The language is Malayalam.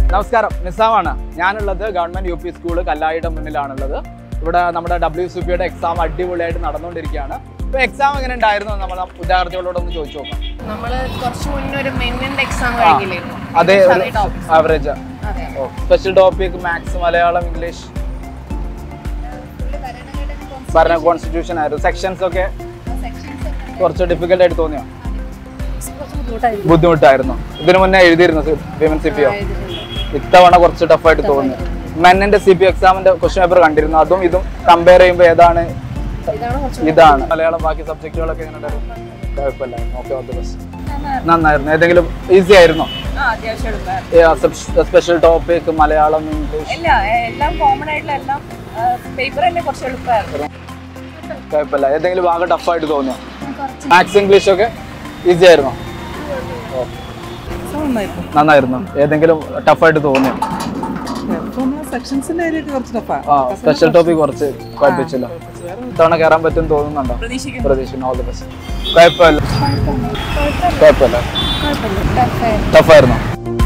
നമസ്കാരം നിസാമാണ് ഞാനുള്ളത് ഗവൺമെന്റ് യു പി സ്കൂൾ കല്ലായിയുടെ മുന്നിലാണുള്ളത് ഇവിടെ നമ്മുടെ ഡബ്ല്യു സി പിയുടെ എക്സാം അടിപൊളിയായിട്ട് നടന്നുകൊണ്ടിരിക്കുകയാണ് ഇപ്പൊ എക്സാം എങ്ങനെ ഉണ്ടായിരുന്നു എന്ന് നമ്മൾ വിദ്യാർത്ഥികളോടൊന്ന് ചോദിച്ചു നോക്കാം നമ്മള് കുറച്ച് മുന്നേ ഒരു മെന്നിന്റെ എക്സാം കഴിഞ്ഞില്ലായിരുന്നു അതേ അതേ topics. ആവറേജ് അതെ special topic maths Malayalam English ഭരണ കോൺസ്റ്റിറ്റ്യൂഷൻ ആയിരുന്നു സെക്ഷൻസ് ഒക്കെ കുറച്ച് ഡിഫിക്കൽട്ട് ആയിട്ട് തോന്നിയോ ബുദ്ധിമുട്ടായിരുന്നു ഇതിനു മുന്നേ എഴുതിയിരുന്നു വിമൻ സി പി ഒ ഇത്തവണ കുറച്ച് ടഫായിട്ട് തോന്നി മെന്നിന്റെ സി പി എക്സാമിന്റെ ക്വസ്റ്റ്യൻ പേപ്പർ കണ്ടിരുന്നു അതും ഇതും കമ്പയർ ചെയ്യുമ്പോൾ ഏതാണ് ഇതാണ് കുറച്ച് ഇതാണ് മലയാളം ബാക്കി സബ്ജക്റ്റുകളൊക്കെ എങ്ങനെ ഉണ്ടായിരുന്നു കുഴപ്പമില്ലായിരുന്നു ഓക്കെ ഓൾ ദി ബെസ്റ്റ് നന്നായിരുന്നു ഏതെങ്കിലും ഈസി ആയിരുന്നോ ആ, അത്യാവശ്യം എളുപ്പമായിരുന്നു സ്പെഷ്യൽ ടോപ്പിക് മലയാളം ഇംഗ്ലീഷ് ഇല്ല എല്ലാം കോമൺ ആയിട്ടുള്ള എല്ലാം പേപ്പർ തന്നെ കുറച്ച് എളുപ്പമായിരുന്നു കുഴപ്പമില്ല ഏതെങ്കിലും ഭാഗം ടഫായിട്ട് തോന്നിയോ മാത്സ് ഇംഗ്ലീഷ് ഒക്കെ ഈസി ആയിരുന്നോ നന്നായിരുന്നു ഏതെങ്കിലും ടഫായിട്ട് തോന്നിയോ സെക്ഷൻസിന്റെ ഏരിയ കുറച്ച് ടഫാ ആ സ്പെഷ്യൽ ടോപ്പിക് കുറച്ച് കുഴപ്പമില്ല ഇത്തവണ കയറാൻ പറ്റും തോന്നുന്നുണ്ടോ പ്രതീക്ഷിക്കുന്നു പ്രതീക്ഷിക്കുന്നു ഓൾ ദി ബെസ്റ്റ് കുഴപ്പമില്ല കുഴപ്പമില്ല ടഫായിരുന്നോ